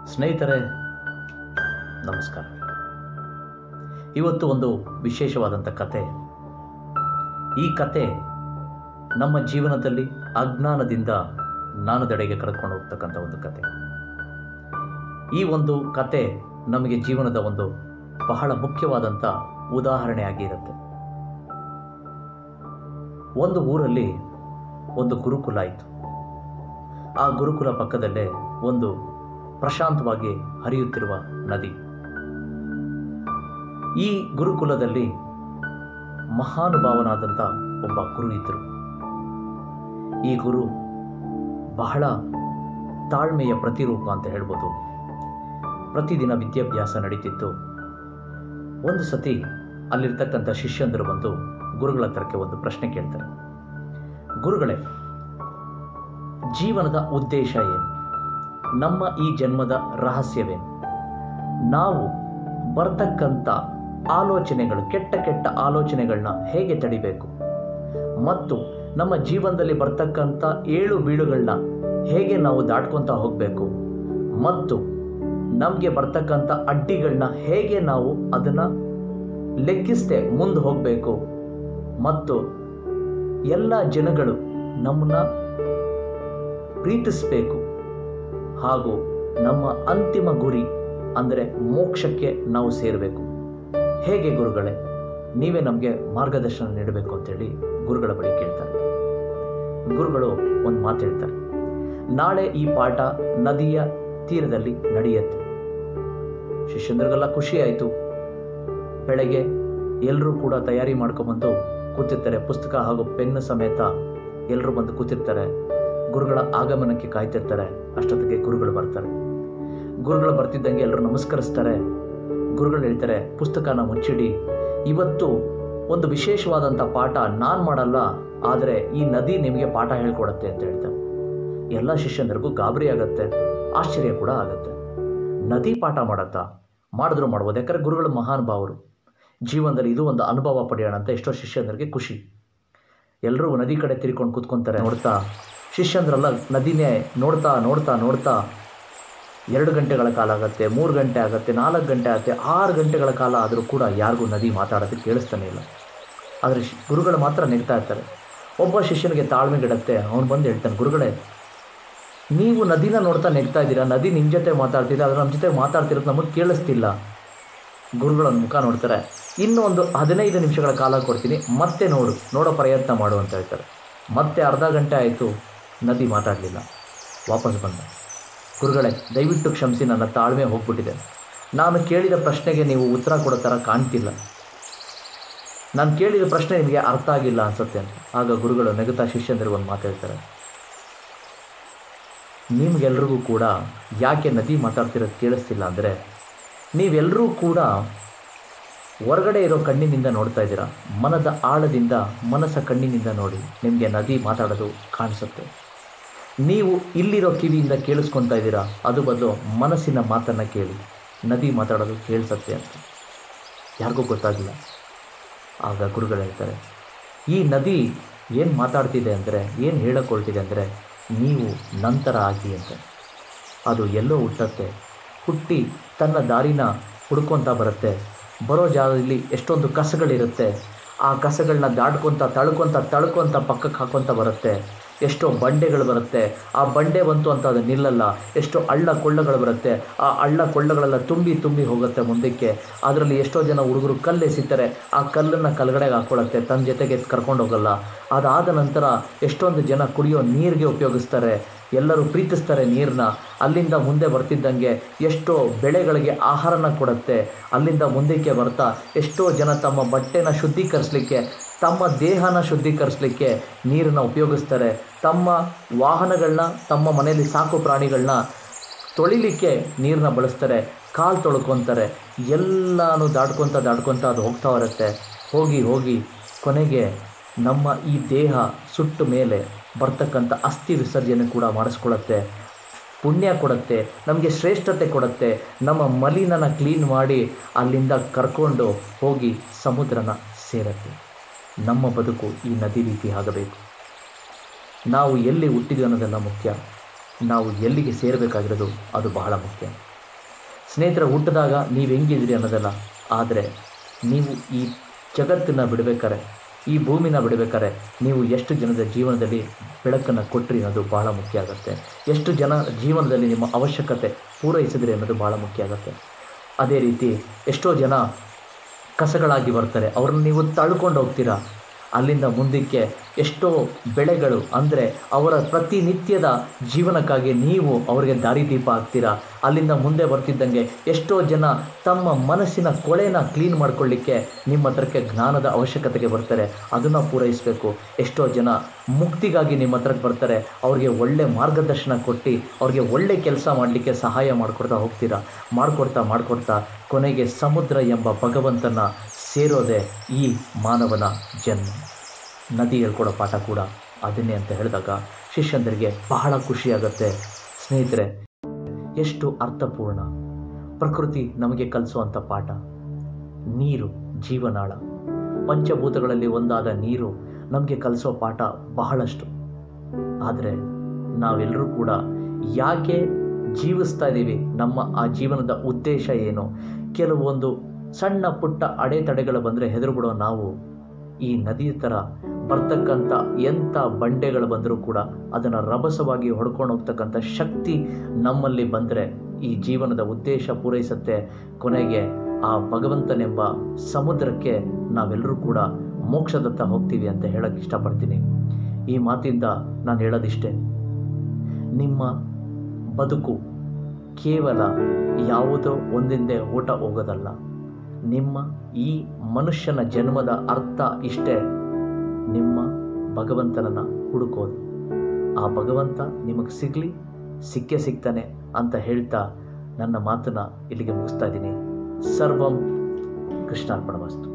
ಸ್ನೇಹಿತರೆ ನಮಸ್ಕಾರ ಇವತ್ತು ಒಂದು ವಿಶೇಷವಾದಂಥ ಕತೆ ಈ ಕತೆ ನಮ್ಮ ಜೀವನದಲ್ಲಿ ಅಜ್ಞಾನದಿಂದ ಜ್ಞಾನದೆಡೆಗೆ ಕರೆದುಕೊಂಡು ಹೋಗ್ತಕ್ಕಂಥ ಒಂದು ಕತೆ ಈ ಒಂದು ಕತೆ ನಮಗೆ ಜೀವನದ ಒಂದು ಬಹಳ ಮುಖ್ಯವಾದಂಥ ಉದಾಹರಣೆಯಾಗಿ ಇರುತ್ತೆ ಒಂದು ಊರಲ್ಲಿ ಒಂದು ಗುರುಕುಲ ಇತ್ತು ಆ ಗುರುಕುಲ ಪಕ್ಕದಲ್ಲೇ ಒಂದು ಪ್ರಶಾಂತವಾಗಿ ಹರಿಯುತ್ತಿರುವ ನದಿ ಈ ಗುರುಕುಲದಲ್ಲಿ ಮಹಾನುಭಾವನಾದಂಥ ಒಬ್ಬ ಗುರು ಇದ್ದರು ಈ ಗುರು ಬಹಳ ತಾಳ್ಮೆಯ ಪ್ರತಿರೂಪ ಅಂತ ಹೇಳ್ಬೋದು ಪ್ರತಿದಿನ ವಿದ್ಯಾಭ್ಯಾಸ ನಡೀತಿತ್ತು ಒಂದು ಸತಿ ಅಲ್ಲಿರ್ತಕ್ಕಂಥ ಶಿಷ್ಯಂದರು ಬಂದು ಗುರುಗಳ ಹತ್ರಕ್ಕೆ ಒಂದು ಪ್ರಶ್ನೆ ಕೇಳ್ತಾರೆ ಗುರುಗಳೇ ಜೀವನದ ಉದ್ದೇಶ ಏನು ನಮ್ಮ ಈ ಜನ್ಮದ ರಹಸ್ಯವೇನು ನಾವು ಬರ್ತಕ್ಕಂಥ ಆಲೋಚನೆಗಳು ಕೆಟ್ಟ ಕೆಟ್ಟ ಆಲೋಚನೆಗಳನ್ನ ಹೇಗೆ ತಡಿಬೇಕು ಮತ್ತು ನಮ್ಮ ಜೀವನದಲ್ಲಿ ಬರ್ತಕ್ಕಂಥ ಏಳು ಬೀಳುಗಳನ್ನ ಹೇಗೆ ನಾವು ದಾಟ್ಕೊತಾ ಹೋಗಬೇಕು ಮತ್ತು ನಮಗೆ ಬರ್ತಕ್ಕಂಥ ಅಡ್ಡಿಗಳನ್ನ ಹೇಗೆ ನಾವು ಅದನ್ನು ಲೆಕ್ಕಿಸದೆ ಮುಂದೆ ಹೋಗಬೇಕು ಮತ್ತು ಎಲ್ಲ ಜನಗಳು ನಮ್ಮನ್ನ ಪ್ರೀತಿಸಬೇಕು ಹಾಗೂ ನಮ್ಮ ಅಂತಿಮ ಗುರಿ ಅಂದರೆ ಮೋಕ್ಷಕ್ಕೆ ನಾವು ಸೇರಬೇಕು ಹೇಗೆ ಗುರುಗಳೇ ನೀವೇ ನಮಗೆ ಮಾರ್ಗದರ್ಶನ ನೀಡಬೇಕು ಅಂತೇಳಿ ಗುರುಗಳ ಬಳಿ ಕೇಳ್ತಾರೆ ಗುರುಗಳು ಒಂದು ಮಾತು ಹೇಳ್ತಾರೆ ನಾಳೆ ಈ ಪಾಠ ನದಿಯ ತೀರದಲ್ಲಿ ನಡೆಯುತ್ತೆ ಶಿಷ್ಯಂದ್ರಿಗೆಲ್ಲ ಖುಷಿ ಆಯಿತು ಬೆಳಗ್ಗೆ ಎಲ್ಲರೂ ಕೂಡ ತಯಾರಿ ಮಾಡ್ಕೊಂಬಂದು ಕೂತಿರ್ತಾರೆ ಪುಸ್ತಕ ಹಾಗೂ ಪೆನ್ ಸಮೇತ ಎಲ್ಲರೂ ಬಂದು ಕೂತಿರ್ತಾರೆ ಗುರುಗಳ ಆಗಮನಕ್ಕೆ ಕಾಯ್ತಿರ್ತಾರೆ ಅಷ್ಟೊತ್ತಿಗೆ ಗುರುಗಳು ಬರ್ತಾರೆ ಗುರುಗಳು ಬರ್ತಿದ್ದಂಗೆ ಎಲ್ಲರೂ ನಮಸ್ಕರಿಸ್ತಾರೆ ಗುರುಗಳು ಹೇಳ್ತಾರೆ ಪುಸ್ತಕನ ಮುಚ್ಚಿಡಿ ಇವತ್ತು ಒಂದು ವಿಶೇಷವಾದಂಥ ಪಾಠ ನಾನು ಮಾಡಲ್ಲ ಆದರೆ ಈ ನದಿ ನಿಮಗೆ ಪಾಠ ಹೇಳ್ಕೊಡತ್ತೆ ಅಂತ ಹೇಳ್ತಾರೆ ಎಲ್ಲ ಶಿಷ್ಯಂದರಿಗೂ ಗಾಬರಿ ಆಗತ್ತೆ ಆಶ್ಚರ್ಯ ಕೂಡ ಆಗುತ್ತೆ ನದಿ ಪಾಠ ಮಾಡತ್ತಾ ಮಾಡಿದ್ರು ಮಾಡ್ಬೋದು ಯಾಕಂದ್ರೆ ಗುರುಗಳು ಮಹಾನುಭಾವರು ಜೀವನದಲ್ಲಿ ಇದು ಒಂದು ಅನುಭವ ಪಡೆಯೋಣ ಅಂತ ಎಷ್ಟೋ ಶಿಷ್ಯಂದರಿಗೆ ಖುಷಿ ಎಲ್ಲರೂ ನದಿ ಕಡೆ ತಿರ್ಕೊಂಡು ಕೂತ್ಕೊಂತಾರೆ ನೋಡ್ತಾ ಶಿಷ್ಯಂದ್ರೆಲ್ಲ ನದಿನೇ ನೋಡ್ತಾ ನೋಡ್ತಾ ನೋಡ್ತಾ ಎರಡು ಗಂಟೆಗಳ ಕಾಲ ಆಗುತ್ತೆ ಮೂರು ಗಂಟೆ ಆಗುತ್ತೆ ನಾಲ್ಕು ಗಂಟೆ ಆಗುತ್ತೆ ಆರು ಗಂಟೆಗಳ ಕಾಲ ಆದರೂ ಕೂಡ ಯಾರಿಗೂ ನದಿ ಮಾತಾಡೋದಕ್ಕೆ ಕೇಳಿಸ್ತಾನೆ ಇಲ್ಲ ಆದರೆ ಶ್- ಗುರುಗಳು ಮಾತ್ರ ನೆಗ್ತಾ ಇರ್ತಾರೆ ಒಬ್ಬ ಶಿಷ್ಯನಿಗೆ ತಾಳ್ಮೆಗಿಡತ್ತೆ ಅವನು ಬಂದು ಹೇಳ್ತಾನೆ ಗುರುಗಳೇ ನೀವು ನದಿನ ನೋಡ್ತಾ ನೆಗ್ತಾ ಇದ್ದೀರಾ ನದಿ ನಿಮ್ಮ ಜೊತೆ ಮಾತಾಡ್ತಿಲ್ಲ ಅದು ನಮ್ಮ ಜೊತೆ ಮಾತಾಡ್ತಿರೋದು ನಮಗೆ ಕೇಳಿಸ್ತಿಲ್ಲ ಗುರುಗಳ ಮುಖ ನೋಡ್ತಾರೆ ಇನ್ನೂ ಒಂದು ಹದಿನೈದು ನಿಮಿಷಗಳ ಕಾಲ ಕೊಡ್ತೀನಿ ಮತ್ತೆ ನೋಡು ನೋಡೋ ಪ್ರಯತ್ನ ಮಾಡು ಅಂತ ಹೇಳ್ತಾರೆ ಮತ್ತೆ ಅರ್ಧ ಗಂಟೆ ಆಯಿತು ನದಿ ಮಾತಾಡಲಿಲ್ಲ ವಾಪಸ್ ಬಂದ ಗುರುಗಳೇ ದಯವಿಟ್ಟು ಕ್ಷಮಿಸಿ ನನ್ನ ತಾಳ್ಮೆ ಹೋಗ್ಬಿಟ್ಟಿದೆ ನಾನು ಕೇಳಿದ ಪ್ರಶ್ನೆಗೆ ನೀವು ಉತ್ತರ ಕೊಡೋ ಥರ ಕಾಣ್ತಿಲ್ಲ ನಾನು ಕೇಳಿದ ಪ್ರಶ್ನೆ ನಿಮಗೆ ಅರ್ಥ ಆಗಿಲ್ಲ ಅನ್ಸುತ್ತೆ ಅಂತ ಆಗ ಗುರುಗಳು ನೆಗುತ್ತಾ ಶಿಷ್ಯಂದರಿಗೆ ಒಂದು ಮಾತು ಹೇಳ್ತಾರೆ ನಿಮ್ಗೆಲ್ರಿಗೂ ಕೂಡ ಯಾಕೆ ನದಿ ಮಾತಾಡ್ತಿರೋದು ಕೇಳಿಸ್ತಿಲ್ಲ ಅಂದರೆ ನೀವೆಲ್ಲರೂ ಕೂಡ ಹೊರಗಡೆ ಇರೋ ಕಣ್ಣಿನಿಂದ ನೋಡ್ತಾ ಇದ್ದೀರಾ ಮನದ ಆಳದಿಂದ ಮನಸ್ಸ ಕಣ್ಣಿನಿಂದ ನೋಡಿ ನಿಮಗೆ ನದಿ ಮಾತಾಡೋದು ಕಾಣಿಸುತ್ತೆ ನೀವು ಇಲ್ಲಿರೋ ಕಿವಿಯಿಂದ ಕೇಳಿಸ್ಕೊತಾ ಇದ್ದೀರಾ ಅದು ಬದಲು ಮನಸ್ಸಿನ ಮಾತನ್ನು ಕೇಳಿ ನದಿ ಮಾತಾಡೋದು ಕೇಳಿಸುತ್ತೆ ಅಂತ ಯಾರಿಗೂ ಗೊತ್ತಾಗಿಲ್ಲ ಆಗ ಗುರುಗಳು ಹೇಳ್ತಾರೆ ಈ ನದಿ ಏನು ಮಾತಾಡ್ತಿದೆ ಅಂದರೆ ಏನು ಹೇಳಕೊಳ್ತಿದೆ ಅಂದರೆ ನೀವು ನಂತರ ಆಗಿ ಅಂತ ಅದು ಎಲ್ಲೋ ಹುಟ್ಟತ್ತೆ ಹುಟ್ಟಿ ತನ್ನ ದಾರಿನ ಹುಡ್ಕೊತಾ ಬರುತ್ತೆ ಬರೋ ಜಾಗದಲ್ಲಿ ಎಷ್ಟೊಂದು ಕಸಗಳಿರುತ್ತೆ ಆ ಕಸಗಳನ್ನ ದಾಟ್ಕೊತ ತಳ್ಕೊತ ತಳ್ಕೊತ ಪಕ್ಕಕ್ಕೆ ಹಾಕ್ಕೊತ ಬರುತ್ತೆ ಎಷ್ಟೋ ಬಂಡೆಗಳು ಬರುತ್ತೆ ಆ ಬಂಡೆ ಬಂತು ಅಂತ ಅದು ನಿಲ್ಲಲ್ಲ ಎಷ್ಟೋ ಹಳ್ಳ ಕೊಳ್ಳಗಳು ಬರುತ್ತೆ ಆ ಹಳ್ಳ ಕೊಳ್ಳಗಳೆಲ್ಲ ತುಂಬಿ ತುಂಬಿ ಹೋಗುತ್ತೆ ಮುಂದಕ್ಕೆ ಅದರಲ್ಲಿ ಎಷ್ಟೋ ಜನ ಹುಡುಗರು ಕಲ್ಲು ಎಸಿತಾರೆ ಆ ಕಲ್ಲನ್ನು ಕಲ್ಗಡೆಗೆ ಹಾಕ್ಕೊಳತ್ತೆ ತನ್ನ ಜೊತೆಗೆ ಕರ್ಕೊಂಡು ಹೋಗಲ್ಲ ಅದಾದ ನಂತರ ಎಷ್ಟೊಂದು ಜನ ಕುಡಿಯೋ ನೀರಿಗೆ ಉಪಯೋಗಿಸ್ತಾರೆ ಎಲ್ಲರೂ ಪ್ರೀತಿಸ್ತಾರೆ ನೀರನ್ನ ಅಲ್ಲಿಂದ ಮುಂದೆ ಬರ್ತಿದ್ದಂಗೆ ಎಷ್ಟೋ ಬೆಳೆಗಳಿಗೆ ಆಹಾರನ ಕೊಡುತ್ತೆ ಅಲ್ಲಿಂದ ಮುಂದಕ್ಕೆ ಬರ್ತಾ ಎಷ್ಟೋ ಜನ ತಮ್ಮ ಬಟ್ಟೆನ ಶುದ್ಧೀಕರಿಸಲಿಕ್ಕೆ ತಮ್ಮ ದೇಹನ ಶುದ್ಧೀಕರಿಸಲಿಕ್ಕೆ ನೀರನ್ನು ಉಪಯೋಗಿಸ್ತಾರೆ ತಮ್ಮ ವಾಹನಗಳನ್ನ ತಮ್ಮ ಮನೆಯಲ್ಲಿ ಸಾಕು ಪ್ರಾಣಿಗಳನ್ನ ತೊಳಿಲಿಕ್ಕೆ ನೀರನ್ನ ಬಳಸ್ತಾರೆ ಕಾಲು ತೊಳ್ಕೊತಾರೆ ಎಲ್ಲನೂ ದಾಟ್ಕೊತ ದಾಟ್ಕೊತ ಅದು ಹೋಗ್ತಾ ಇರುತ್ತೆ ಹೋಗಿ ಹೋಗಿ ಕೊನೆಗೆ ನಮ್ಮ ಈ ದೇಹ ಸುಟ್ಟ ಮೇಲೆ ಬರ್ತಕ್ಕಂಥ ಅಸ್ಥಿ ವಿಸರ್ಜನೆ ಕೂಡ ಮಾಡಿಸ್ಕೊಳತ್ತೆ ಪುಣ್ಯ ಕೊಡುತ್ತೆ ನಮಗೆ ಶ್ರೇಷ್ಠತೆ ಕೊಡುತ್ತೆ ನಮ್ಮ ಮಲಿನನ ಕ್ಲೀನ್ ಮಾಡಿ ಅಲ್ಲಿಂದ ಕರ್ಕೊಂಡು ಹೋಗಿ ಸಮುದ್ರನ ಸೇರತ್ತೆ ನಮ್ಮ ಬದುಕು ಈ ನದಿ ರೀತಿ ಆಗಬೇಕು ನಾವು ಎಲ್ಲಿ ಹುಟ್ಟಿದ್ವಿ ಅನ್ನೋದೆಲ್ಲ ಮುಖ್ಯ ನಾವು ಎಲ್ಲಿಗೆ ಸೇರಬೇಕಾಗಿರೋದು ಅದು ಬಹಳ ಮುಖ್ಯ ಸ್ನೇಹಿತರ ಹುಟ್ಟಿದಾಗ ನೀವು ಹೆಂಗಿದ್ರಿ ಅನ್ನೋದಲ್ಲ ಆದರೆ ನೀವು ಈ ಜಗತ್ತನ್ನು ಬಿಡಬೇಕಾರೆ ಈ ಭೂಮಿನ ಬಿಡಬೇಕಾದ್ರೆ ನೀವು ಎಷ್ಟು ಜನದ ಜೀವನದಲ್ಲಿ ಬೆಳಕನ್ನು ಕೊಟ್ಟರಿ ಅನ್ನೋದು ಭಾಳ ಮುಖ್ಯ ಆಗುತ್ತೆ ಎಷ್ಟು ಜನ ಜೀವನದಲ್ಲಿ ನಿಮ್ಮ ಅವಶ್ಯಕತೆ ಪೂರೈಸಿದ್ರಿ ಅನ್ನೋದು ಭಾಳ ಮುಖ್ಯ ಆಗುತ್ತೆ ಅದೇ ರೀತಿ ಎಷ್ಟೋ ಜನ ಕಸಗಳಾಗಿ ಬರ್ತಾರೆ ಅವ್ರನ್ನ ನೀವು ತಳ್ಕೊಂಡು ಹೋಗ್ತೀರಾ ಅಲ್ಲಿಂದ ಮುಂದಕ್ಕೆ ಎಷ್ಟೋ ಬೆಳೆಗಳು ಅಂದರೆ ಅವರ ಪ್ರತಿನಿತ್ಯದ ಜೀವನಕ್ಕಾಗಿ ನೀವು ಅವರಿಗೆ ದಾರಿದೀಪ ಆಗ್ತೀರಾ ಅಲ್ಲಿಂದ ಮುಂದೆ ಬರ್ತಿದ್ದಂಗೆ ಎಷ್ಟೋ ಜನ ತಮ್ಮ ಮನಸ್ಸಿನ ಕೊಳೆನ ಕ್ಲೀನ್ ಮಾಡ್ಕೊಳ್ಳಿಕ್ಕೆ ನಿಮ್ಮ ಹತ್ರಕ್ಕೆ ಜ್ಞಾನದ ಅವಶ್ಯಕತೆಗೆ ಬರ್ತಾರೆ ಅದನ್ನು ಪೂರೈಸಬೇಕು ಎಷ್ಟೋ ಜನ ಮುಕ್ತಿಗಾಗಿ ನಿಮ್ಮ ಹತ್ರಕ್ಕೆ ಬರ್ತಾರೆ ಅವ್ರಿಗೆ ಒಳ್ಳೆ ಮಾರ್ಗದರ್ಶನ ಕೊಟ್ಟು ಅವ್ರಿಗೆ ಒಳ್ಳೆ ಕೆಲಸ ಮಾಡಲಿಕ್ಕೆ ಸಹಾಯ ಮಾಡಿಕೊಡ್ತಾ ಹೋಗ್ತೀರಾ ಮಾಡಿಕೊಡ್ತಾ ಮಾಡಿಕೊಡ್ತಾ ಕೊನೆಗೆ ಸಮುದ್ರ ಎಂಬ ಭಗವಂತನ ಸೇರೋದೇ ಈ ಮಾನವನ ಜನ್ಮ ನದಿ ಹೇಳ್ಕೊಡೋ ಪಾಠ ಕೂಡ ಅದನ್ನೇ ಅಂತ ಹೇಳಿದಾಗ ಶಿಷ್ಯಂದರಿಗೆ ಬಹಳ ಖುಷಿಯಾಗತ್ತೆ ಸ್ನೇಹಿತರೆ ಎಷ್ಟು ಅರ್ಥಪೂರ್ಣ ಪ್ರಕೃತಿ ನಮಗೆ ಕಲಿಸುವಂಥ ಪಾಠ ನೀರು ಜೀವನಾಳ ಪಂಚಭೂತಗಳಲ್ಲಿ ಒಂದಾದ ನೀರು ನಮಗೆ ಕಲಿಸೋ ಪಾಠ ಬಹಳಷ್ಟು ಆದರೆ ನಾವೆಲ್ಲರೂ ಕೂಡ ಯಾಕೆ ಜೀವಿಸ್ತಾ ಇದ್ದೀವಿ ನಮ್ಮ ಆ ಜೀವನದ ಉದ್ದೇಶ ಏನು ಕೆಲವೊಂದು ಸಣ್ಣ ಪುಟ್ಟ ಅಡೆತಡೆಗಳು ಬಂದರೆ ಹೆದರುಬಿಡೋ ನಾವು ಈ ನದಿ ಥರ ಬರ್ತಕ್ಕಂಥ ಎಂಥ ಬಂಡೆಗಳು ಬಂದರೂ ಕೂಡ ಅದನ್ನು ರಭಸವಾಗಿ ಹೊಡ್ಕೊಂಡು ಹೋಗ್ತಕ್ಕಂಥ ಶಕ್ತಿ ನಮ್ಮಲ್ಲಿ ಬಂದರೆ ಈ ಜೀವನದ ಉದ್ದೇಶ ಪೂರೈಸುತ್ತೆ ಕೊನೆಗೆ ಆ ಭಗವಂತನೆಂಬ ಸಮುದ್ರಕ್ಕೆ ನಾವೆಲ್ಲರೂ ಕೂಡ ಮೋಕ್ಷದತ್ತ ಹೋಗ್ತೀವಿ ಅಂತ ಹೇಳಕ್ಕೆ ಇಷ್ಟಪಡ್ತೀನಿ ಈ ಮಾತಿಂದ ನಾನು ಹೇಳೋದಿಷ್ಟೇ ನಿಮ್ಮ ಬದುಕು ಕೇವಲ ಯಾವುದೋ ಒಂದಿಂದೆ ಊಟ ಹೋಗೋದಲ್ಲ ನಿಮ್ಮ ಈ ಮನುಷ್ಯನ ಜನ್ಮದ ಅರ್ಥ ಇಷ್ಟೇ ನಿಮ್ಮ ಭಗವಂತನನ್ನ ಹುಡುಕೋದು ಆ ಭಗವಂತ ನಿಮಗೆ ಸಿಗಲಿ ಸಿಕ್ಕೇ ಸಿಗ್ತಾನೆ ಅಂತ ಹೇಳ್ತಾ ನನ್ನ ಮಾತನ್ನ ಇಲ್ಲಿಗೆ ಮುಗಿಸ್ತಾ ಇದ್ದೀನಿ ಸರ್ವಂ ಕೃಷ್ಣಾರ್ಪಣವಸ್ತು